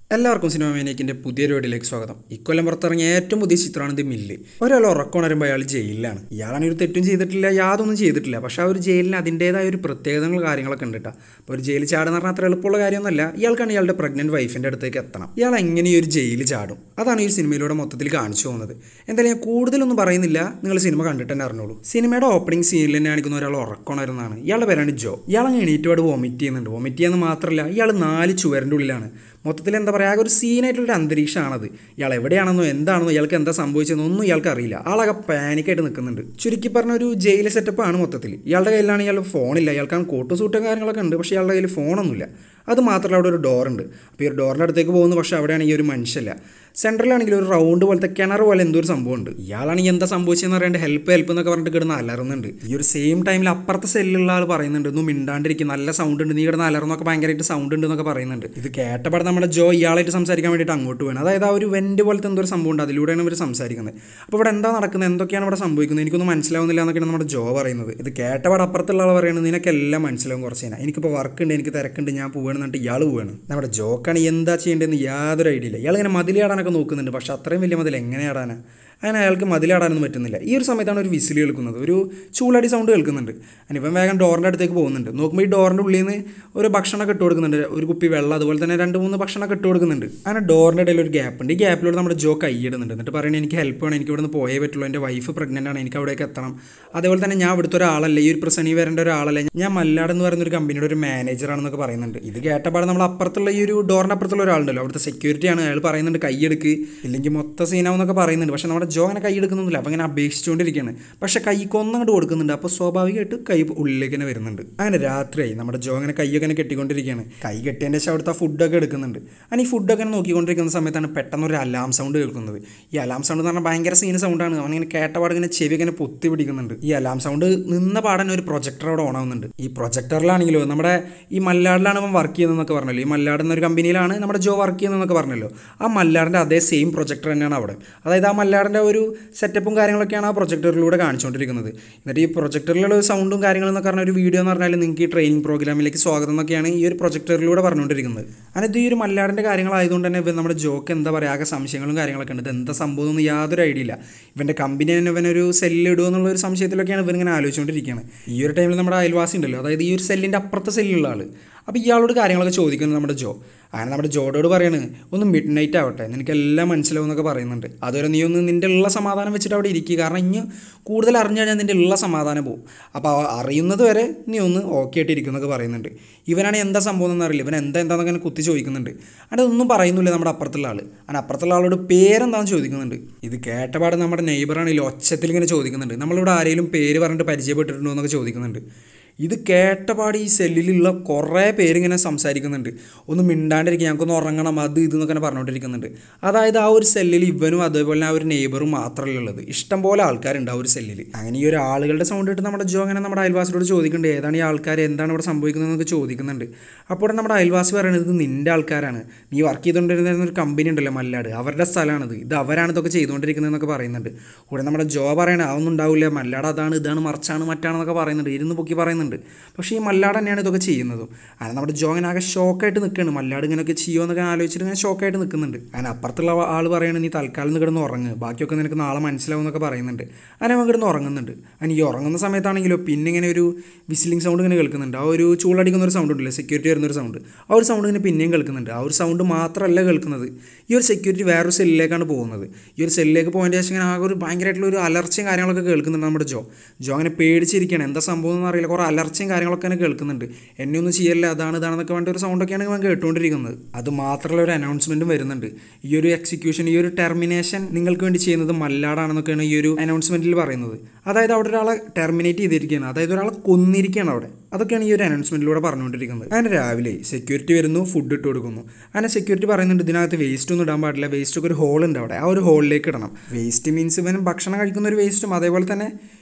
എല്ലാവർക്കും സിനിമ മേനേക്കിൻ്റെ പുതിയൊരു വീഡിയോയിലേക്ക് സ്വാഗതം ഇക്കൊല്ലം പുറത്തിറങ്ങിയ ഏറ്റവും പുതിയ ചിത്രമാണ് ഇത് മില്ല് ഒരാൾ ഉറക്കമുണരുമ്പോൾ അയാൾ ജയിലിലാണ് ഇയാളാണ് ഒരു തെറ്റും ചെയ്തിട്ടില്ല യാതൊന്നും ചെയ്തിട്ടില്ല പക്ഷേ ആ ഒരു ജയിലിന് അതിൻ്റേതായ ഒരു പ്രത്യേകതകൾ കാര്യങ്ങളൊക്കെ ഉണ്ട് കേട്ടോ അപ്പോൾ ഒരു ജയിൽ ചാടുന്ന പറഞ്ഞാൽ അത്ര എളുപ്പമുള്ള കാര്യമൊന്നുമല്ല ഇയാൾക്കാണ് ഇയാളുടെ പ്രഗ്നൻറ്റ് വൈഫിൻ്റെ അടുത്തേക്ക് എത്തണം ഇയാൾ എങ്ങനെ ഈ ഒരു ജയിൽ ചാടും അതാണ് ഈ സിനിമയിലൂടെ മൊത്തത്തിൽ കാണിച്ചു പോകുന്നത് എന്തായാലും ഞാൻ കൂടുതലൊന്നും പറയുന്നില്ല നിങ്ങൾ സിനിമ കണ്ടിട്ട് തന്നെ അറിഞ്ഞോളൂ സിനിമയുടെ ഓപ്പണിംഗ് സീനിൽ തന്നെ കാണിക്കുന്ന ഒരാൾ ഉറക്കമുണരുന്നതാണ് ഇയാളുടെ പേരാണ് ജോ ഇയാളങ്ങ് എണീറ്റോട് വോമിറ്റ് ചെയ്യുന്നുണ്ട് വോമിറ്റ് ചെയ്യാന്ന് മാത്രമല്ല ഇയാൾ നാല് ചുവരിൻ്റെ ഉള്ളിലാണ് മൊത്തത്തിൽ എന്താ പറയുക ആകെ ഒരു സീനായിട്ടുള്ളൊരു അന്തരീക്ഷമാണത് ഇയാൾ എവിടെയാണെന്നോ എന്താണെന്നോ ഇയാൾക്ക് എന്താ സംഭവിച്ചതെന്നോ ഒന്നും ഇയാൾക്ക് അറിയില്ല ആളാകെ പാനിക്കായിട്ട് നിൽക്കുന്നുണ്ട് ചുരുക്കി പറഞ്ഞ ഒരു ജയിൽ സെറ്റപ്പാണ് മൊത്തത്തിൽ ഇയാളുടെ കയ്യിലാണ് ഇയാൾ ഫോണില്ല ഇയാൾക്കാണ് കോട്ട് സൂട്ടും കാര്യങ്ങളൊക്കെ ഉണ്ട് പക്ഷേ ഇയാളുടെ കയ്യിൽ ഫോണൊന്നുമില്ല അത് മാത്രമല്ല അവിടെ ഒരു ഡോറുണ്ട് അപ്പോൾ ഈ ഒരു ഡോറിൻ്റെ അടുത്തേക്ക് പോകുന്നു പക്ഷേ അവിടെയാണെങ്കിൽ ഒരു മനുഷ്യല്ല സെൻട്രലാണെങ്കിൽ ഒരു റൗണ്ട് പോലത്തെ കിണർ പോലെ എന്തോ ഒരു സംഭവമുണ്ട് ഇയാളാണെങ്കിൽ എന്താ സംഭവിച്ചതെന്ന് അറിയാണ്ട് ഹെൽപ്പ് ഹെൽപ്പ് എന്നൊക്കെ പറഞ്ഞിട്ട് കിടന്ന് അലറുന്നുണ്ട് ഈ ഒരു സെയിം ടൈമിൽ അപ്പുറത്തെ സെല്ലുള്ള ആൾ പറയുന്നുണ്ട് ഒന്നും മിണ്ടാണ്ടിരിക്കും നല്ല സൗണ്ട് ഉണ്ട് നീ കിടന്ന് അലർന്നൊക്കെ ഭയങ്കരമായിട്ട് സൗണ്ട് ഉണ്ട് എന്നൊക്കെ പറയുന്നുണ്ട് ഇത് കേട്ടപാടെ നമ്മുടെ ജോ ഇയാളായിട്ട് സംസാരിക്കാൻ വേണ്ടിയിട്ട് അങ്ങോട്ട് വേണം അതായത് ആ ഒരു വെന്റ് പോലത്തെ എന്തോ ഒരു സംഭവം ഉണ്ട് അതിലൂടെയാണ് ഇവർ സംസാരിക്കുന്നത് അപ്പോൾ ഇവിടെ എന്താ നടക്കുന്നത് എന്തൊക്കെയാണ് ഇവിടെ സംഭവിക്കുന്നത് എനിക്കൊന്നും മനസ്സിലാവുന്നില്ല എന്നൊക്കെയാണ് നമ്മുടെ ജോ പറയുന്നത് ഇത് കേട്ടപാട് അപ്പുറത്തുള്ള ആൾ പറയുന്നത് നിനക്കെല്ലാം മനസ്സിലാവും കുറച്ച് കഴിഞ്ഞാൽ എനിക്കിപ്പോൾ വർക്ക് ഉണ്ട് എനിക്ക് തിരക്കുണ്ട് ഞാൻ പോവുകയാണ് എന്നിട്ട് ഇയാൾ പോവുകയാണ് നമ്മുടെ ജോക്കാണ് എന്താ ചെയ്യേണ്ടതെന്ന് യാതൊരു ഐഡിയ ഇല്ല ഇയാൾ ഇങ്ങനെ മതിലാടാനൊക്കെ നോക്കുന്നുണ്ട് പക്ഷേ അത്രയും വലിയ മതിൽ എങ്ങനെ ആടാനാ അങ്ങനെ അയാൾക്ക് മതിലാടാനൊന്നും പറ്റുന്നില്ല ഈ ഒരു സമയത്താണ് ഒരു വിസിൽ കേൾക്കുന്നത് ഒരു ചൂളടി സൗണ്ട് കേൾക്കുന്നുണ്ട് ഇപ്പം വേഗം ഡോറിൻ്റെ അടുത്തേക്ക് പോകുന്നുണ്ട് നോക്കുമ്പോൾ ഈ ഡോറിൻ്റെ ഉള്ളിൽ നിന്ന് ഒരു ഭക്ഷണമൊക്കെ ഇട്ട് കൊടുക്കുന്നുണ്ട് ഒരു കുപ്പി വെള്ളം അതുപോലെ തന്നെ രണ്ട് മൂന്ന് ഭക്ഷണമൊക്കെ ഇട്ട് കൊടുക്കുന്നുണ്ട് അങ്ങനെ ഡോറിൻ്റെ ഇടയിൽ ഒരു ഗ്യാപ്പ് ഉണ്ട് ഈ ഗ്യാപ്പിലൂടെ നമ്മുടെ ജോ കൈയിടുന്നുണ്ട് എന്നിട്ട് പറയുന്നത് എനിക്ക് ഹെൽപ്പ് വേണം എനിക്ക് ഇവിടുന്ന് പോയേ പറ്റുള്ളൂ എൻ്റെ വൈഫ് പ്രഗ്നൻ്റ് ആണ് എനിക്ക് അവിടേക്ക് എത്തണം അതേപോലെ തന്നെ ഞാൻ ഇവിടുത്തെ ഒരാളല്ല ഈ ഒരു പ്രസനി വരേണ്ട ഒരാളല്ല ഞാൻ മല്ലാട് എന്ന് പറയുന്ന ഒരു കമ്പനിയുടെ ഒരു മാനേജറാണെന്നൊക്കെ പറയുന്നുണ്ട് ഇത് കേട്ടപാടെ നമ്മൾ അപ്പുറത്തുള്ള ഈ ഒരു ഡോറിൻ്റെ അപ്പുറത്തുള്ള ഒരാളുണ്ടല്ലോ അവിടുത്തെ സെക്യൂരിറ്റി ആണ് അയാൾ പറയുന്നുണ്ട് കൈയെടുക്ക് ഇല്ലെങ്കിൽ മൊത്തം സീനാവെന്നൊക്കെ പറയുന്നുണ്ട് പക്ഷേ നമ്മുടെ ജോ അങ്ങനെ കൈ എടുക്കുന്നില്ല അപ്പോൾ ഇങ്ങനെ അപേക്ഷിച്ചുകൊണ്ടിരിക്കുകയാണ് പക്ഷേ കൈക്കൊന്നും അങ്ങോട്ട് കൊടുക്കുന്നുണ്ട് അപ്പോൾ സ്വാഭാവികമായിട്ട് കൈ ഉള്ളിലേക്ക് തന്നെ വരുന്നുണ്ട് അങ്ങനെ രാത്രിയായി നമ്മുടെ ജോ അങ്ങനെ കൈയൊക്കെ ഇങ്ങനെ കെട്ടിക്കൊണ്ടിരിക്കുകയാണ് കൈ കെട്ടിയതിൻ്റെ ശേഷം അവിടുത്തെ ഫുഡൊക്കെ എടുക്കുന്നുണ്ട് അങ്ങനെ ഈ ഫുഡൊക്കെ ഇങ്ങനെ നോക്കിക്കൊണ്ടിരിക്കുന്ന സമയത്താണ് പെട്ടെന്ന് ഒരു അലാം സൗണ്ട് കേൾക്കുന്നത് ഈ അലാം സൗണ്ട് എന്ന് പറഞ്ഞാൽ ഭയങ്കര സീന് സൗണ്ടാണ് അവനിങ്ങനെ കേട്ടപാട് ഇങ്ങനെ ചെവി ഇങ്ങനെ പൊത്തി പിടിക്കുന്നുണ്ട് ഈ അലാം സൗണ്ട് നിന്ന പാടൻ ഒരു പ്രൊജക്ടർ അവിടെ ഓൺ ആവുന്നുണ്ട് ഈ പ്രൊജക്ടറിലാണെങ്കിലോ നമ്മുടെ ഈ മല്ലാടിലാണ് അവൻ വർക്ക് ചെയ്യുന്നതെന്നൊക്കെ പറഞ്ഞല്ലോ ഈ മല്ലാട് എന്നൊരു കമ്പനിയിലാണ് നമ്മുടെ ജോ വർക്ക് ചെയ്യുന്നതെന്നൊക്കെ പറഞ്ഞല്ലോ ആ മല്ലാടിൻ്റെ അതേ സെയിം പ്രൊജക്ടർ തന്നെയാണ് അവിടെ അതായത് ആ മല്ലാടിൻ്റെ ഒരു സെറ്റപ്പും കാര്യങ്ങളൊക്കെയാണ് ആ പ്രൊജക്ടറിലൂടെ കാണിച്ചുകൊണ്ടിരിക്കുന്നത് എന്നിട്ട് ഈ പ്രൊജക്ടറിലുള്ള സൗണ്ടും കാര്യങ്ങളും എന്നൊക്കെ പറഞ്ഞ ഒരു വീഡിയോ എന്ന് പറഞ്ഞാൽ നിങ്ങൾക്ക് ഈ ട്രെയിനിങ് പ്രോഗ്രാമിലേക്ക് സ്വാഗതം എന്നൊക്കെയാണ് ഈ ഒരു പ്രൊജക്ടറിലൂടെ പറഞ്ഞുകൊണ്ടിരിക്കുന്നത് അതിനകത്ത് ഈ ഒരു മല്ലാടിൻ്റെ കാര്യങ്ങളായതുകൊണ്ട് തന്നെ ഇവൻ നമ്മുടെ ജോക്ക് എന്താ പറയുക ആകെ സംശയങ്ങളും കാര്യങ്ങളൊക്കെ ഉണ്ട് ഇത് എന്താ സംഭവം എന്ന് യാതൊരു ഐഡിയ ഇല്ല ഇവൻ്റെ കമ്പനി തന്നെ ഇവനൊരു സെല്ല് ഇടുക എന്നുള്ള ഒരു സംശയത്തിലൊക്കെയാണ് ഇവനിങ്ങനെ ആലോചിച്ചുകൊണ്ടിരിക്കുകയാണ് ഈ ഒരു ടൈമിൽ നമ്മുടെ അയൽവാസി ഉണ്ടല്ലോ അതായത് ഈ ഒരു സെല്ലിൻ്റെ അപ്പുറത്തെ സെല്ലുള്ള ആൾ അപ്പോൾ ഇയാളോട് കാര്യങ്ങളൊക്കെ ചോദിക്കുന്നത് നമ്മുടെ ജോ അങ്ങനെ നമ്മുടെ ജോഡോട് പറയാണ് ഒന്ന് മിഡ് നൈറ്റ് ആവട്ടെ നിനക്കെല്ലാം മനസ്സിലാവും എന്നൊക്കെ പറയുന്നുണ്ട് അതുവരെ നീ ഒന്ന് നിൻ്റെ ഉള്ള സമാധാനം വെച്ചിട്ട് അവിടെ ഇരിക്കുക കാരണം ഇനി കൂടുതൽ അറിഞ്ഞു കഴിഞ്ഞാൽ നിൻ്റെ ഉള്ള സമാധാനം പോകും അപ്പോൾ അറിയുന്നത് വരെ നീ ഒന്ന് ഓക്കെ ആയിട്ട് ഇരിക്കും എന്നൊക്കെ പറയുന്നുണ്ട് ഇവനാണ് എന്താ സംഭവം എന്നറിയില്ല ഇവൻ എന്താ എന്താണെന്നൊക്കെ ഇങ്ങനെ കുത്തി ചോദിക്കുന്നുണ്ട് അവിടെ ഒന്നും പറയുന്നില്ല നമ്മുടെ അപ്പുറത്തുള്ള ആൾ അങ്ങനെ അപ്പുറത്തുള്ള ആളോട് പേരെന്താണെന്ന് ചോദിക്കുന്നുണ്ട് ഇത് കേട്ടപാട് നമ്മുടെ നെയ്ബറാണെങ്കിൽ ഒച്ചത്തിൽ ഇങ്ങനെ ചോദിക്കുന്നുണ്ട് നമ്മളിവിടെ ആരെങ്കിലും പേര് പറഞ്ഞിട്ട് പരിചയപ്പെട്ടിട്ടുണ്ടോ എന്നൊക്കെ ചോദിക്കുന്നുണ്ട് ഇത് കേട്ടപാട് ഈ സെല്ലിലുള്ള കുറേ പേരിങ്ങനെ സംസാരിക്കുന്നുണ്ട് ഒന്ന് മിണ്ടാണ്ടിരിക്കുക ഞങ്ങൾക്കൊന്ന് ഉറങ്ങണം അത് ഇത് എന്നൊക്കെ പറഞ്ഞുകൊണ്ടിരിക്കുന്നുണ്ട് അതായത് ആ ഒരു സെല്ലിൽ ഇവനും അതേപോലെ ആ ഒരു നെയ്ബറും മാത്രമല്ല ഉള്ളത് ഇഷ്ടം പോലെ ആൾക്കാരുണ്ട് ആ ഒരു സെല്ലിൽ അങ്ങനെ ഈ ഒരു ആളുകളുടെ സൗണ്ട് ഇട്ട് നമ്മുടെ ജോ അങ്ങനെ നമ്മുടെ അയൽവാസിയോട് ചോദിക്കുന്നുണ്ട് ഏതാണ് ഈ ആൾക്കാർ എന്താണ് ഇവിടെ സംഭവിക്കുന്നതെന്നൊക്കെ ചോദിക്കുന്നുണ്ട് അപ്പോൾ നമ്മുടെ അയൽവാസി പറയുന്നത് ഇത് നിൻ്റെ ആൾക്കാരാണ് നീ വർക്ക് ചെയ്തുകൊണ്ടിരുന്ന ഒരു കമ്പനി ഉണ്ടല്ലോ മല്ലാട് അവരുടെ സ്ഥലമാണിത് ഇത് അവരാണ് ഇതൊക്കെ ചെയ്തുകൊണ്ടിരിക്കുന്നതെന്നൊക്കെ പറയുന്നുണ്ട് കൂടെ നമ്മുടെ ജോ പറയണ അതൊന്നും ഉണ്ടാവില്ല മല്ലാട് അതാണ് ഇതാണ് മറിച്ചാണ് മറ്റാണെന്നൊക്കെ പറയുന്നുണ്ട് ഇരുന്ന് പൊക്കി പറയുന്നുണ്ട് പക്ഷേ ഈ മല്ലാട് തന്നെയാണ് ഇതൊക്കെ ചെയ്യുന്നതും അങ്ങനെ നമ്മുടെ ജോ അങ്ങനെ ആകെ ഷോക്കായിട്ട് നിൽക്കുകയാണ് മല്ലാട് ഇങ്ങനെയൊക്കെ ചെയ്യുമോ എന്നൊക്കെ ആലോചിച്ചിട്ട് ഇങ്ങനെ ഷോക്കായിട്ട് നിൽക്കുന്നുണ്ട് അങ്ങനെ അപ്പുറത്തുള്ള ആൾ പറയുന്നത് നീ തൽക്കാലം നിന്ന് കിടന്ന് ഉറങ്ങ് ബാക്കിയൊക്കെ നിനക്ക് നാളെ മനസ്സിലാവും എന്നൊക്കെ പറയുന്നുണ്ട് അങ്ങനെ അവൻ കിടന്ന് ഉറങ്ങുന്നുണ്ട് അങ്ങനെ ഈ ഉറങ്ങുന്ന സമയത്താണെങ്കിലോ പിന്നെ ഇങ്ങനെ ഒരു വിസിലിംഗ് സൗണ്ട് ഇങ്ങനെ കേൾക്കുന്നുണ്ട് ആ ഒരു ചൂളടിക്കുന്ന ഒരു സൗണ്ട് ഉണ്ടല്ലോ സെക്യൂരിറ്റി വരുന്ന ഒരു സൗണ്ട് ആ ഒരു സൗണ്ട് ഇങ്ങനെ പിന്നെയും കേൾക്കുന്നുണ്ട് ആ ഒരു സൗണ്ട് മാത്രമല്ല കേൾക്കുന്നത് ഈ ഒരു സെക്യൂരിറ്റി വേറൊരു സെല്ലിലേക്കാണ് പോകുന്നത് ഈ ഒരു സെല്ലിലേക്ക് പോയതിൻ്റെ ശേഷം ഇങ്ങനെ ആകെ ഒരു ഭയങ്കരമായിട്ടുള്ള ഒരു അലർച്ചയും കാര്യങ്ങളൊക്കെ കേൾക്കുന്നുണ്ട് നമ്മുടെ ജോ ജോ അങ്ങനെ പേടിച്ചിരിക്കുകയാണ് എന്താ സംഭവം എന്ന് അറിയില്ല കുറേ അലർച്ചയും കാര്യങ്ങളൊക്കെ തന്നെ കേൾക്കുന്നുണ്ട് എന്നെ ഒന്നും ചെയ്യല്ല അതാണ് ഇതാണെന്നൊക്കെ വേണ്ട ഒരു സൗണ്ടൊക്കെയാണ് ഇവൻ കേട്ടുകൊണ്ടിരിക്കുന്നത് അത് മാത്രമല്ല ഒരു അനൗൺസ്മെൻറ്റും വരുന്നുണ്ട് ഈ ഒരു എക്സിക്യൂഷൻ ഈ ഒരു ടെർമിനേഷൻ നിങ്ങൾക്ക് വേണ്ടി ചെയ്യുന്നത് മല്ലാടാണെന്നൊക്കെയാണ് ഈ ഒരു അനൗൺസ്മെൻറ്റിൽ പറയുന്നത് അതായത് അവിടെ ഒരാളെ ടെർമിനേറ്റ് ചെയ്തിരിക്കുകയാണ് അതായത് ഒരാളെ കൊന്നിരിക്കുകയാണ് അവിടെ അതൊക്കെയാണ് ഈ ഒരു അനൗൺസ്മെൻറ്റിലൂടെ പറഞ്ഞുകൊണ്ടിരിക്കുന്നത് അങ്ങനെ രാവിലെ സെക്യൂരിറ്റി വരുന്നു ഫുഡ് ഇട്ട് കൊടുക്കുന്നു അങ്ങനെ സെക്യൂരിറ്റി പറയുന്നുണ്ട് ഇതിനകത്ത് വേസ്റ്റ് ഒന്നും ഇടാൻ പാടില്ല വേസ്റ്റ് ഒക്കെ ഒരു ഹോൾ ഉണ്ട് അവിടെ ആ ഒരു ഹോളിലേക്ക് ഇടണം വേസ്റ്റ് മീൻസ് ഇവൻ ഭക്ഷണം കഴിക്കുന്ന ഒരു വേസ്റ്റും അതേപോലെ തന്നെ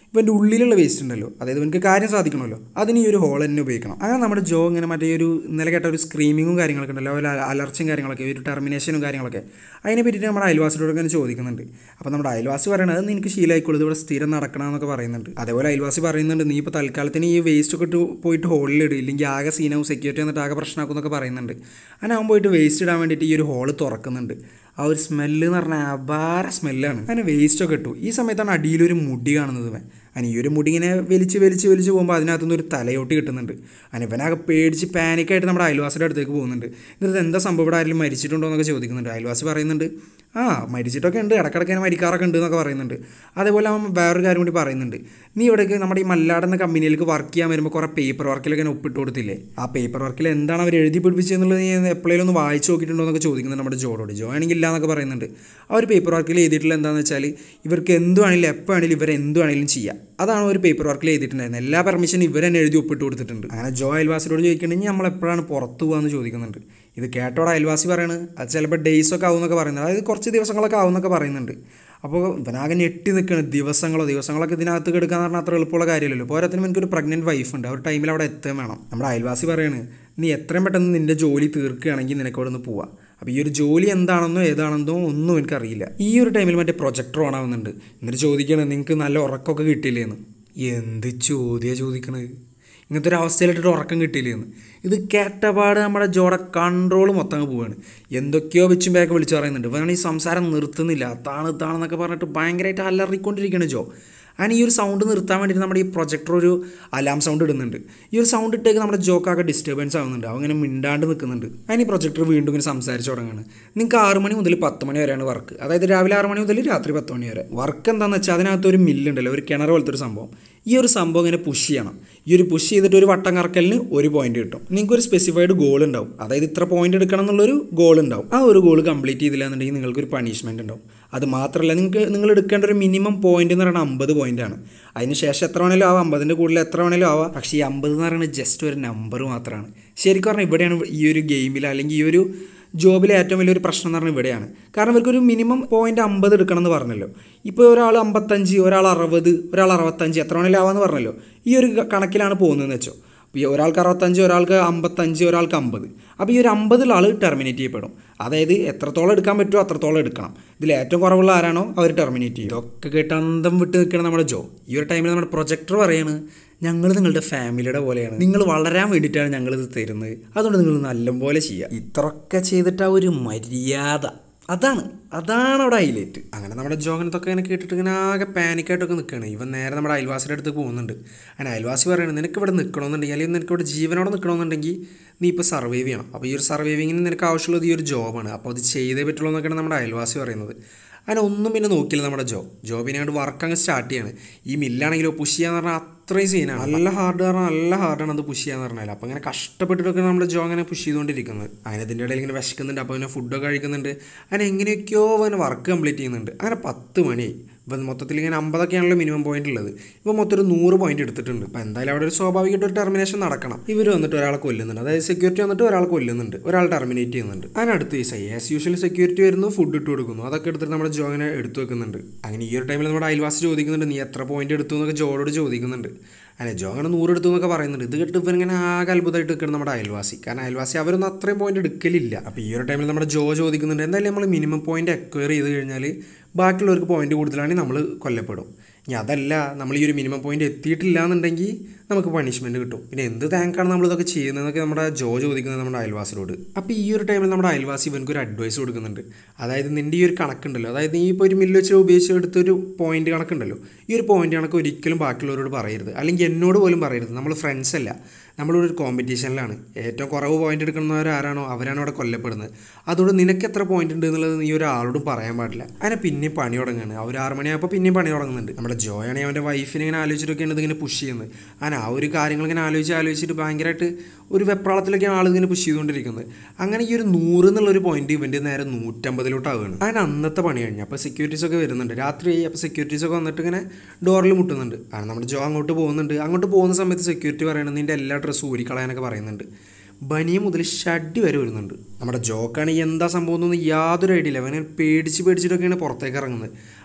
ഇവൻ്റെ ഉള്ളിലുള്ള വേസ്റ്റ് ഉണ്ടല്ലോ അതായത് ഇവനക്ക് കാര്യം സാധിക്കണമല്ലോ അതിന് ഈ ഒരു ഹോൾ തന്നെ ഉപയോഗിക്കണം അങ്ങനെ നമ്മുടെ ജോ ഇങ്ങനെ മറ്റേ ഒരു ഇന്നലെ കേട്ട ഒരു സ്ക്രീമിങ്ങും കാര്യങ്ങളൊക്കെ ഉണ്ടല്ലോ ഒരു അലർച്ചയും കാര്യങ്ങളൊക്കെ ഒരു ടെർമിനേഷനും കാര്യങ്ങളൊക്കെ അതിനെ പറ്റിയിട്ട് നമ്മുടെ അയൽവാസിയോട് ഇങ്ങനെ ചോദിക്കുന്നുണ്ട് അപ്പോൾ നമ്മുടെ അയൽവാസി പറയണത് അത് നിനക്ക് ശീലമായിക്കോളൂ ഇവിടെ സ്ഥിരം നടക്കണമെന്നൊക്കെ പറയുന്നുണ്ട് അതേപോലെ അയൽവാസി പറയുന്നുണ്ട് നീ ഇപ്പോൾ തൽക്കാലത്തിന് ഈ വേസ്റ്റ് ഒക്കെ ഇട്ട് പോയിട്ട് ഹോളിലിട് ഇല്ലെങ്കിൽ ആകെ സീനാവും സെക്യൂരിറ്റി വന്നിട്ട് ആകെ പ്രശ്നമാക്കും എന്നൊക്കെ പറയുന്നുണ്ട് അങ്ങനെ അവൻ പോയിട്ട് വേസ്റ്റ് ഇടാൻ വേണ്ടിയിട്ട് ഈ ഒരു ഹോള് തുറക്കുന്നുണ്ട് ആ ഒരു സ്മെല്ല് എന്ന് പറഞ്ഞാൽ അപാര സ്മെല്ലാണ് അങ്ങനെ വേസ്റ്റൊക്കെ ഇട്ടു ഈ സമയത്താണ് അടിയിലൊരു മുടി കാണുന്നത് ഇവൻ അതിന് ഈ ഒരു മുടി ഇങ്ങനെ വലിച്ച് വലിച്ച് വലിച്ച് പോകുമ്പോൾ അതിനകത്തുനിന്ന് ഒരു തലയോട്ടി കിട്ടുന്നുണ്ട് അതിന് ഇവനാകെ പേടിച്ച് പാനിക്കായിട്ട് നമ്മുടെ അയൽവാസിയുടെ അടുത്തേക്ക് പോകുന്നുണ്ട് എന്നിട്ട് എന്താ സംഭവം ഇവിടെ ആരെങ്കിലും മരിച്ചിട്ടുണ്ടോ എന്നൊക്കെ ചോദിക്കുന്നുണ്ട് അയൽവാസി പറയുന്നുണ്ട് ആ മരിച്ചിട്ടൊക്കെ ഉണ്ട് ഇടക്കിടക്ക് ഇങ്ങനെ മരിക്കാറൊക്കെ ഉണ്ട് എന്നൊക്കെ പറയുന്നുണ്ട് അതേപോലെ അവൻ വേറൊരു കാര്യം കൂടി പറയുന്നുണ്ട് നീ ഇവിടേക്ക് നമ്മുടെ ഈ മല്ലാടെന്ന കമ്പനിയിലേക്ക് വർക്ക് ചെയ്യാൻ വരുമ്പോൾ കുറേ പേപ്പർ വർക്കിലൊക്കെ ഇങ്ങനെ ഒപ്പിട്ട് കൊടുത്തില്ലേ ആ പേപ്പർ വർക്കിൽ എന്താണ് അവർ എഴുതി പിടിപ്പിച്ചതെന്നുള്ളത് നീ എപ്പോഴേലും ഒന്ന് വായിച്ച് നോക്കിയിട്ടുണ്ടോ എന്നൊക്കെ ചോദിക്കുന്നുണ്ട് നമ്മുടെ ജോയോട് ജോ ആണെങ്കിൽ ഇല്ല എന്നൊക്കെ പറയുന്നുണ്ട് ആ ഒരു പേപ്പർ വർക്കിൽ എഴുതിയിട്ടുള്ള എന്താണെന്ന് വെച്ചാൽ ഇവർക്ക് എന്ത് വേണമെങ്കിലും എപ്പോൾ വേണമെങ്കിലും ഇവർ എന്ത് വേണമെങ്കിലും ചെയ്യാം അതാണ് ഒരു പേപ്പർ വർക്കിൽ എഴുതിയിട്ടുണ്ടായിരുന്നത് എല്ലാ പെർമിഷനും ഇവർ തന്നെ എഴുതി ഒപ്പിട്ട് കൊടുത്തിട്ടുണ്ട് അങ്ങനെ ജോ അയൽവാസിയോട് ചോദിക്കണമെങ്കിൽ നമ്മൾ എപ്പോഴാണ് പുറത്ത് പോകാമെന്ന് ചോദിക്കുന്നുണ്ട് ഇത് കേട്ടോടെ അയൽവാസി പറയണത് അത് ചിലപ്പോൾ ഡേയ്സ് ഒക്കെ ആവും എന്നൊക്കെ പറയുന്നത് അതായത് കുറച്ച് ദിവസങ്ങളൊക്കെ ആവും എന്നൊക്കെ പറയുന്നുണ്ട് അപ്പോൾ ഇവനാകെ ഞെട്ടി നിൽക്കുകയാണ് ദിവസങ്ങളോ ദിവസങ്ങളൊക്കെ ഇതിനകത്ത് കിടക്കാന്ന് പറഞ്ഞാൽ അത്ര എളുപ്പമുള്ള കാര്യമല്ലല്ലോ പോരാത്തിന് എനിക്കൊരു പ്രഗ്നൻറ്റ് വൈഫ് ഉണ്ട് ആ ഒരു ടൈമിൽ അവിടെ എത്തുകയും വേണം നമ്മുടെ അയൽവാസി പറയാണ് നീ എത്രയും പെട്ടെന്ന് നിൻ്റെ ജോലി തീർക്കുകയാണെങ്കിൽ നിനക്ക് അവിടെ നിന്ന് പോവാം അപ്പോൾ ഈ ഒരു ജോലി എന്താണെന്നോ ഏതാണെന്നോ ഒന്നും എനിക്കറിയില്ല ഈ ഒരു ടൈമിൽ മറ്റേ പ്രൊജക്ടർ ഓൺ ആവുന്നുണ്ട് എന്നിട്ട് ചോദിക്കുകയാണ് നിങ്ങൾക്ക് നല്ല ഉറക്കമൊക്കെ കിട്ടിയില്ലേന്ന് എന്ത് ചോദ്യമാണ് ചോദിക്കണത് ഇങ്ങനത്തെ ഒരു അവസ്ഥയിലിട്ടൊരു ഉറക്കം കിട്ടിയില്ലെന്ന് ഇത് കേട്ടപാട് നമ്മുടെ ജോടെ കൺട്രോൾ മൊത്തം അങ്ങ് പോവാണ് എന്തൊക്കെയോ വെച്ചും ബാക്ക് വിളിച്ച് പറയുന്നുണ്ട് ഇവനാണ് ഈ സംസാരം നിർത്തുന്നില്ല താണ് താണെന്നൊക്കെ പറഞ്ഞിട്ട് ഭയങ്കരമായിട്ട് അലറിക്കൊണ്ടിരിക്കുകയാണ് ജോ അങ്ങനെ ഈ ഒരു സൗണ്ട് നിർത്താൻ വേണ്ടിയിട്ട് നമ്മുടെ ഈ പ്രൊജക്ടർ ഒരു അലാം സൗണ്ട് ഇടുന്നുണ്ട് ഈ ഒരു സൗണ്ട് ഇട്ടേക്ക് നമ്മുടെ ജോക്കൊക്കെ ഡിസ്റ്റർബൻസ് ആവുന്നുണ്ട് അവൻ ഇങ്ങനെ മിണ്ടാണ്ട് നിൽക്കുന്നുണ്ട് അതിന് ഈ പ്രൊജക്ടർ വീണ്ടും ഇങ്ങനെ സംസാരിച്ച് തുടങ്ങുകയാണ് നിങ്ങൾക്ക് ആറ് മണി മുതൽ പത്ത് മണി വരെയാണ് വർക്ക് അതായത് രാവിലെ ആറ് മണി മുതൽ രാത്രി പത്ത് മണി വരെ വർക്ക് എന്താണെന്ന് വെച്ചാൽ അതിനകത്ത് ഒരു മില്ലുണ്ടല്ലോ ഒരു കിണർ പോലത്തെ ഒരു സംഭവം ഈ ഒരു സംഭവം ഇങ്ങനെ പുഷ് ചെയ്യണം ഈ ഒരു പുഷ് ചെയ്തിട്ട് ഒരു വട്ടം കറക്കലിന് ഒരു പോയിന്റ് കിട്ടും നിങ്ങൾക്ക് ഒരു സ്പെസിഫൈഡ് ഗോൾ ഉണ്ടാവും അതായത് ഇത്ര പോയിന്റ് എടുക്കണം എന്നുള്ളൊരു ഗോൾ ഉണ്ടാവും ആ ഒരു ഗോൾ കംപ്ലീറ്റ് ചെയ്തില്ല എന്നുണ്ടെങ്കിൽ നിങ്ങൾക്ക് ഒരു പണിഷ്മെന്റ് ഉണ്ടാവും അത് മാത്രമല്ല നിങ്ങൾക്ക് നിങ്ങൾ എടുക്കേണ്ട ഒരു മിനിമം പോയിന്റ് എന്ന് പറയുന്നത് അമ്പത് പോയിന്റ് ആണ് അതിന് ശേഷം എത്ര വേണേലും ആവാം അമ്പതിൻ്റെ കൂടുതൽ എത്ര വേണേലും ആവാം പക്ഷേ ഈ അമ്പത് എന്ന് പറയുന്നത് ജസ്റ്റ് ഒരു നമ്പർ മാത്രമാണ് ശരിക്കും പറഞ്ഞാൽ ഇവിടെയാണ് ഈ ഒരു ഗെയിമിൽ അല്ലെങ്കിൽ ഈ ഒരു ജോബിലെ ഏറ്റവും വലിയൊരു പ്രശ്നം എന്ന് പറഞ്ഞാൽ ഇവിടെയാണ് കാരണം ഇവർക്കൊരു മിനിമം പോയിന്റ് അമ്പത് എടുക്കണം എന്ന് പറഞ്ഞല്ലോ ഇപ്പോൾ ഒരാൾ അമ്പത്തഞ്ച് ഒരാൾ അറുപത് ഒരാൾ അറുപത്തഞ്ച് എത്ര വേണേലും ആവാമെന്ന് പറഞ്ഞല്ലോ ഈ ഒരു കണക്കിലാണ് പോകുന്നതെന്ന് വെച്ചോ അപ്പോൾ ഈ ഒരാൾക്ക് അറുപത്തഞ്ച് ഒരാൾക്ക് അമ്പത്തഞ്ച് ഒരാൾക്ക് അമ്പത് അപ്പോൾ ഈ ഒരു അമ്പതിൽ ആൾ ടെർമിനേറ്റ് ചെയ്യപ്പെടും അതായത് എത്രത്തോളം എടുക്കാൻ പറ്റുമോ അത്രത്തോളം എടുക്കണം ഇതിൽ ഏറ്റവും കുറവുള്ള ആരാണോ അവർ ടെർമിനേറ്റ് ചെയ്യും ഇതൊക്കെ കേട്ട് അന്തം വിട്ട് നിൽക്കണം നമ്മുടെ ജോ ഈ ഒരു ടൈമിൽ നമ്മുടെ പ്രൊജക്ടർ പറയാണ് ഞങ്ങൾ നിങ്ങളുടെ ഫാമിലിയുടെ പോലെയാണ് നിങ്ങൾ വളരാൻ വേണ്ടിയിട്ടാണ് ഞങ്ങളിത് തരുന്നത് അതുകൊണ്ട് നിങ്ങൾ നല്ലപോലെ ചെയ്യുക ഇത്രയൊക്കെ ചെയ്തിട്ട് ആ ഒരു മര്യാദ അതാണ് അതാണ് അവിടെ ഹൈലൈറ്റ് അങ്ങനെ നമ്മുടെ ജോഗനത്തൊക്കെ ഇങ്ങനെ കേട്ടിട്ട് ഇങ്ങനെ ആകെ പാനിക്കായിട്ടൊക്കെ നിൽക്കുകയാണ് ഇവൻ നേരെ നമ്മുടെ അയൽവാസിയുടെ അടുത്ത് പോകുന്നുണ്ട് അങ്ങനെ അയൽവാസി പറയുന്നത് നിനക്ക് ഇവിടെ നിൽക്കണമെന്നുണ്ടെങ്കിൽ അല്ലെങ്കിൽ നിനക്ക് ഇവിടെ ജീവനോടെ നിൽക്കണമെന്നുണ്ടെങ്കിൽ നീ ഇപ്പോൾ സർവൈവ് ചെയ്യണം അപ്പോൾ ഈ ഒരു സർവൈവിങ്ങിന് നിനക്ക് ആവശ്യമുള്ളത് ഈ ഒരു ജോബാണ് അപ്പോൾ അത് ചെയ്തേ പറ്റുള്ളൂ എന്നൊക്കെയാണ് നമ്മുടെ അയൽവാസി പറയുന്നത് അങ്ങനെ ഒന്നും പിന്നെ നോക്കില്ല നമ്മുടെ ജോ ജോബിനെ കൊണ്ട് വർക്ക് അങ്ങ് സ്റ്റാർട്ട് ചെയ്യാണ് ഈ മില്ലാണെങ്കിലോ പുഷ് ചെയ്യാന്ന് പറഞ്ഞാൽ അത്രയും സീനാണ് നല്ല ഹാർഡ് പറഞ്ഞാൽ നല്ല ഹാർഡാണ് അത് പുഷ് ചെയ്യാന്ന് പറഞ്ഞാൽ അപ്പോൾ അങ്ങനെ കഷ്ടപ്പെട്ടിട്ടൊക്കെ നമ്മുടെ ജോ അങ്ങനെ പുഷ് ചെയ്തുകൊണ്ടിരിക്കുന്നത് അങ്ങനെ ഇതിൻ്റെ ഇടയിൽ ഇങ്ങനെ വിശക്കുന്നുണ്ട് അപ്പോൾ പിന്നെ ഫുഡൊക്കെ കഴിക്കുന്നുണ്ട് അങ്ങനെ എങ്ങനെയൊക്കെയോ അവന് വർക്ക് കംപ്ലീറ്റ് ചെയ്യുന്നുണ്ട് അങ്ങനെ പത്ത് മണിയായി ഇപ്പം മൊത്തത്തിൽ ഇങ്ങനെ അമ്പതൊക്കെയാണല്ലോ മിനിമം പോയിന്റ് ഉള്ളത് ഇപ്പോൾ മൊത്തം ഒരു നൂറ് പോയിന്റ് എടുത്തിട്ടുണ്ട് അപ്പോൾ എന്തായാലും അവിടെ ഒരു സ്വാഭാവികമായിട്ട് ഒരു ടെർമിനേഷൻ നടക്കണം ഇവർ വന്നിട്ട് ഒരാളെ കൊല്ലുന്നുണ്ട് അതായത് സെക്യൂരിറ്റി വന്നിട്ട് ഒരാളെ കൊല്ലുന്നുണ്ട് ഒരാൾ ടെർമിനേറ്റ് ചെയ്യുന്നുണ്ട് അതിനടുത്ത് ദിവസം ആസ് യൂഷ്വൽ സെക്യൂരിറ്റി വരുന്നു ഫുഡ് ഇട്ട് കൊടുക്കുന്നു അതൊക്കെ എടുത്തിട്ട് നമ്മുടെ ജോ അങ്ങനെ എടുത്തു വെക്കുന്നുണ്ട് അങ്ങനെ ഈ ഒരു ടൈമിൽ നമ്മുടെ അയൽവാസി ചോദിക്കുന്നുണ്ട് നീ എത്ര പോയിന്റ് എടുത്തു എന്നൊക്കെ ജോയോട് ചോദിക്കുന്നുണ്ട് അല്ലെ ജോ അങ്ങനെ നൂറ് എടുത്തു എന്നൊക്കെ പറയുന്നുണ്ട് ഇത് കേട്ട് ഇവൻ ഇങ്ങനെ ആകെ അത്ഭുതമായിട്ട് നിൽക്കണം നമ്മുടെ അയൽവാസി കാരണം അയൽവാസി അവരൊന്നും അത്രയും പോയിന്റ് എടുക്കലില്ല അപ്പോൾ ഈ ഒരു ടൈമിൽ നമ്മുടെ ജോ ചോദിക്കുന്നുണ്ട് എന്തായാലും നമ്മൾ മിനിമം പോയിന്റ് അക്വയർ ചെയ്ത് കഴിഞ്ഞാൽ ബാക്കിയുള്ളവർക്ക് പോയിന്റ് കൂടുതലാണെങ്കിൽ നമ്മൾ കൊല്ലപ്പെടും ഇനി അതല്ല നമ്മൾ ഈ ഒരു മിനിമം പോയിന്റ് എത്തിയിട്ടില്ല എന്നുണ്ടെങ്കിൽ നമുക്ക് പണിഷ്മെൻറ്റ് കിട്ടും പിന്നെ എന്ത് താങ്കാണ് നമ്മൾ ഇതൊക്കെ ചെയ്യുന്നതെന്നൊക്കെ നമ്മുടെ ജോ ചോദിക്കുന്നത് നമ്മുടെ അയൽവാസിയോട് അപ്പോൾ ഈ ഒരു ടൈമിൽ നമ്മുടെ അയൽവാസി ഇവനക്ക് ഒരു അഡ്വൈസ് കൊടുക്കുന്നുണ്ട് അതായത് നിൻ്റെ ഈ ഒരു കണക്കുണ്ടല്ലോ അതായത് നീ ഇപ്പോൾ ഒരു മില്ല് വെച്ച് ഉപയോഗിച്ച് എടുത്തൊരു പോയിന്റ് കണക്കുണ്ടല്ലോ ഈ ഒരു പോയിന്റ് കണക്ക് ഒരിക്കലും ബാക്കിയുള്ളവരോട് പറയരുത് അല്ലെങ്കിൽ എന്നോട് പോലും പറയരുത് നമ്മൾ ഫ്രണ്ട്സ് അല്ല നമ്മളിവിടെ ഒരു കോമ്പറ്റീഷനിലാണ് ഏറ്റവും കുറവ് പോയിന്റ് എടുക്കുന്നവർ ആരാണോ അവരാണ് അവിടെ കൊല്ലപ്പെടുന്നത് അതുകൊണ്ട് നിനക്ക് എത്ര പോയിന്റ് ഉണ്ട് എന്നുള്ളത് നീ ഒരാളോടും പറയാൻ പാടില്ല അങ്ങനെ പിന്നെയും പണി തുടങ്ങുകയാണ് ആ ഒരു ആറ് മണിയായപ്പോൾ പിന്നെയും പണി തുടങ്ങുന്നുണ്ട് നമ്മുടെ ജോയാണെങ്കിൽ അവൻ്റെ വൈഫിനെ ഇങ്ങനെ ആലോചിച്ചിട്ടൊക്കെയാണ് ഇതിങ്ങനെ പുഷ് ചെയ്യുന്നത് അങ്ങനെ ആ ഒരു കാര്യങ്ങൾ ഇങ്ങനെ ആലോചിച്ച് ആലോചിച്ചിട്ട് ഭയങ്കരമായിട്ട് ഒരു വെപ്രാളത്തിലൊക്കെയാണ് ആൾ ഇങ്ങനെ പുഷ് ചെയ്തുകൊണ്ടിരിക്കുന്നത് അങ്ങനെ ഈ ഒരു നൂറ് എന്നുള്ളൊരു പോയിന്റ് ഇവൻ്റെ നേരെ നൂറ്റമ്പതിലോട്ടാവുകയാണ് അങ്ങനെ അന്നത്തെ പണി കഴിഞ്ഞു അപ്പോൾ സെക്യൂരിറ്റീസ് ഒക്കെ വരുന്നുണ്ട് രാത്രി അപ്പോൾ സെക്യൂരിറ്റീസ് ഒക്കെ വന്നിട്ട് ഇങ്ങനെ ഡോറിൽ മുട്ടുന്നുണ്ട് കാരണം നമ്മുടെ ജോ അങ്ങോട്ട് പോകുന്നുണ്ട് അങ്ങോട്ട് പോകുന്ന സമയത്ത് സെക്യൂരിറ്റി പറയണത് നിൻ്റെ എല്ലാ ഡ്രസ്സും ഊരിക്കളയാനൊക്കെ പറയുന്നുണ്ട് ബനിയ മുതൽ ഷഡ്ഡി വരെ വരുന്നുണ്ട് നമ്മുടെ ജോക്കാണെങ്കിൽ എന്താ സംഭവം എന്നൊന്നും യാതൊരു ഐഡിയ ഇല്ല അവനെ പേടിച്ച് പേടിച്ചിട്ടൊക്കെയാണ് പുറത്തേക്ക് ഇറങ്ങുന്നത്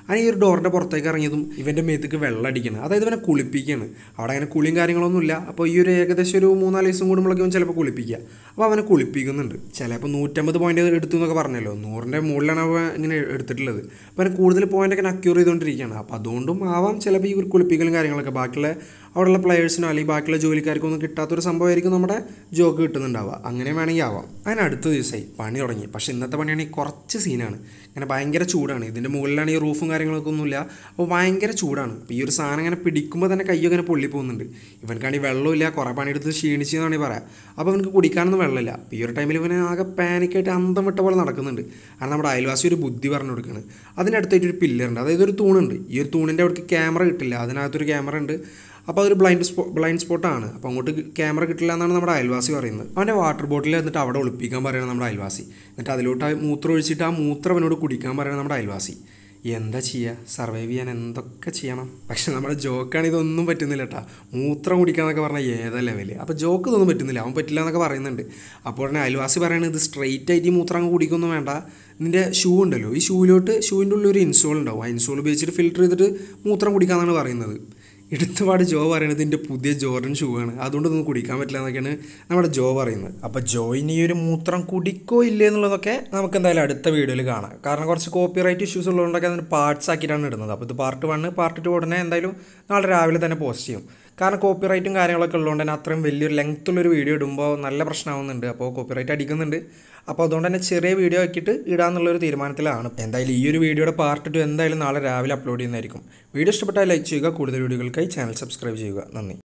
അങ്ങനെ ഈ ഒരു ഡോറിൻ്റെ പുറത്തേക്ക് ഇറങ്ങിയതും ഇവൻ്റെ മേത്തേക്ക് വെള്ളം അടിക്കണം അതായത് ഇവനെ കുളിപ്പിക്കുകയാണ് അവിടെ അങ്ങനെ കുളിയും കാര്യങ്ങളൊന്നുമില്ല അപ്പോൾ ഈ ഒരു ഏകദേശം ഒരു മൂന്നാല് ദിവസം കൂടുമ്പോഴൊക്കെ അവൻ ചിലപ്പോൾ കുളിപ്പിക്കുക അപ്പോൾ അവനെ കുളിപ്പിക്കുന്നുണ്ട് ചിലപ്പോൾ നൂറ്റമ്പത് പോയിന്റ് എടുത്തു എന്നൊക്കെ പറഞ്ഞല്ലോ നൂറിൻ്റെ മുകളിലാണ് അവൻ ഇങ്ങനെ എടുത്തിട്ടുള്ളത് അപ്പോൾ അവന് കൂടുതൽ പോയിൻ്റൊക്കെ അക്യൂർ ചെയ്തുകൊണ്ടിരിക്കുകയാണ് അപ്പോൾ അതുകൊണ്ടും ആവാം ചിലപ്പോൾ ഈ ഒരു കുളിപ്പിക്കലും കാര്യങ്ങളൊക്കെ ബാക്കിയുള്ള അവിടെയുള്ള പ്ലെയേഴ്സിനോ അല്ലെങ്കിൽ ബാക്കിയുള്ള ജോലിക്കാർക്കോ ഒന്നും കിട്ടാത്തൊരു സംഭവമായിരിക്കും നമ്മുടെ ജോക്ക് കിട്ടുന്നുണ്ടാവുക അങ്ങനെ വേണമെങ്കിൽ ആവാം അതിന് അടുത്ത ദിവസമായി പണി തുടങ്ങി പക്ഷേ ഇന്നത്തെ പണിയാണെങ്കിൽ കുറച്ച് സീനാണ് ഇങ്ങനെ ഭയങ്കര ചൂടാണ് ഇതിൻ്റെ മുകളിലാണ് ഈ റൂഫും കാര്യങ്ങളൊക്കെ ഒന്നുമില്ല അപ്പോൾ ഭയങ്കര ചൂടാണ് അപ്പോൾ ഈ ഒരു സാധനം ഇങ്ങനെ പിടിക്കുമ്പോൾ തന്നെ കയ്യൊക്കെ ഇങ്ങനെ പൊള്ളി പോകുന്നുണ്ട് ഇവനക്കാണെങ്കിൽ വെള്ളമില്ല കുറേ പണിയെടുത്ത് ക്ഷീണിച്ചെന്നാണ് പറയാം അപ്പോൾ അവനക്ക് കുടിക്കാനൊന്നും വെള്ളമില്ല അപ്പോൾ ഈ ഒരു ടൈമിൽ ഇവന് ആകെ പാനിക്കായിട്ട് അന്തം വിട്ട പോലെ നടക്കുന്നുണ്ട് കാരണം നമ്മുടെ അയൽവാസി ഒരു ബുദ്ധി പറഞ്ഞു കൊടുക്കുകയാണ് അതിനടുത്തായിട്ട് ഒരു പില്ലറുണ്ട് അതായത് ഒരു തൂണുണ്ട് ഈ ഒരു തൂണിൻ്റെ അവിടേക്ക് ക്യാമറ കിട്ടില്ല അതിനകത്തൊരു ക്യാമറ ഉണ്ട് അപ്പോൾ അതൊരു ബ്ലൈൻഡ് സ്പോ ബ്ലൈൻഡ് സ്പോട്ടാണ് അപ്പോൾ അങ്ങോട്ട് ക്യാമറ കിട്ടില്ല എന്നാണ് നമ്മുടെ അയൽവാസി പറയുന്നത് അവൻ്റെ വാട്ടർ ബോട്ടിൽ എന്നിട്ട് അവിടെ ഒളിപ്പിക്കാൻ പറയുന്നത് നമ്മുടെ അയൽവാസി എന്നിട്ട് അതിലോട്ട് ആ മൂത്രം ഒഴിച്ചിട്ട് ആ മൂത്രം അവനോട് കുടിക്കാൻ പറയുന്നത് നമ്മുടെ അയൽവാസി എന്താ ചെയ്യുക സർവൈവ് ചെയ്യാൻ എന്തൊക്കെ ചെയ്യണം പക്ഷെ നമ്മുടെ ജോക്കാണ് ഇതൊന്നും പറ്റുന്നില്ല കേട്ടാ മൂത്രം കുടിക്കാന്നൊക്കെ പറഞ്ഞാൽ ഏതാ ലെവല് അപ്പോൾ ജോക്ക് ഇതൊന്നും പറ്റുന്നില്ല അവൻ പറ്റില്ല എന്നൊക്കെ പറയുന്നുണ്ട് അപ്പോൾ ഉടനെ അയൽവാസി പറയുന്നത് ഇത് സ്ട്രെയിറ്റ് ആയിട്ട് ഈ മൂത്രം അങ്ങ് കുടിക്കൊന്നും വേണ്ട നിൻ്റെ ഷൂ ഉണ്ടല്ലോ ഈ ഷൂവിലോട്ട് ഷൂവിൻ്റെ ഉള്ളിൽ ഒരു ഇൻസോൾ ഉണ്ടാവും ആ ഇൻസോൾ ഉപയോഗിച്ചിട്ട് ഫിൽറ്റർ ചെയ്തിട്ട് മൂത്രം കുടിക്കാമെന്നാണ് പറയുന്നത് എടുത്തുപാട് ജോ പറയുന്നത് ഇതിൻ്റെ പുതിയ ജോർഡൻ ഷൂ ആണ് അതുകൊണ്ട് ഒന്നും കുടിക്കാൻ പറ്റില്ല എന്നൊക്കെയാണ് നമ്മുടെ ജോ പറയുന്നത് അപ്പോൾ ജോയിന് ഈ ഒരു മൂത്രം കുടിക്കോ ഇല്ലേ എന്നുള്ളതൊക്കെ നമുക്ക് എന്തായാലും അടുത്ത വീഡിയോയിൽ കാണാം കാരണം കുറച്ച് കോപ്പി റൈറ്റ് ഇഷ്യൂസ് ഉള്ളതുകൊണ്ടൊക്കെ അതിന് പാർട്സ് ആക്കിയിട്ടാണ് ഇടുന്നത് അപ്പോൾ ഇത് പാർട്ട് വണ്ണ് പാർട്ട് ടു ഉടനെ എന്തായാലും നാളെ രാവിലെ തന്നെ പോസ്റ്റ് ചെയ്യും കാരണം കോപ്പി റൈറ്റും കാര്യങ്ങളൊക്കെ ഉള്ളതുകൊണ്ട് തന്നെ അത്രയും വലിയൊരു ലെങ്ത് ഉള്ളൊരു വീഡിയോ ഇടുമ്പോൾ നല്ല പ്രശ്നമാവുന്നുണ്ട് അപ്പോൾ കോപ്പി റൈറ്റ് അടിക്കുന്നുണ്ട് അപ്പോൾ അതുകൊണ്ട് തന്നെ ചെറിയ വീഡിയോ ആക്കിയിട്ട് ഇടാന്നുള്ളൊരു തീരുമാനത്തിലാണ് എന്തായാലും ഈ ഒരു വീഡിയോയുടെ പാർട്ട് ടു എന്തായാലും നാളെ രാവിലെ അപ്ലോഡ് ചെയ്യുന്നതായിരിക്കും വീഡിയോ ഇഷ്ടപ്പെട്ടാൽ ലൈക്ക് ചെയ്യുക കൂടുതൽ വീഡിയോകൾക്കായി ചാനൽ സബ്സ്ക്രൈബ് ചെയ്യുക നന്ദി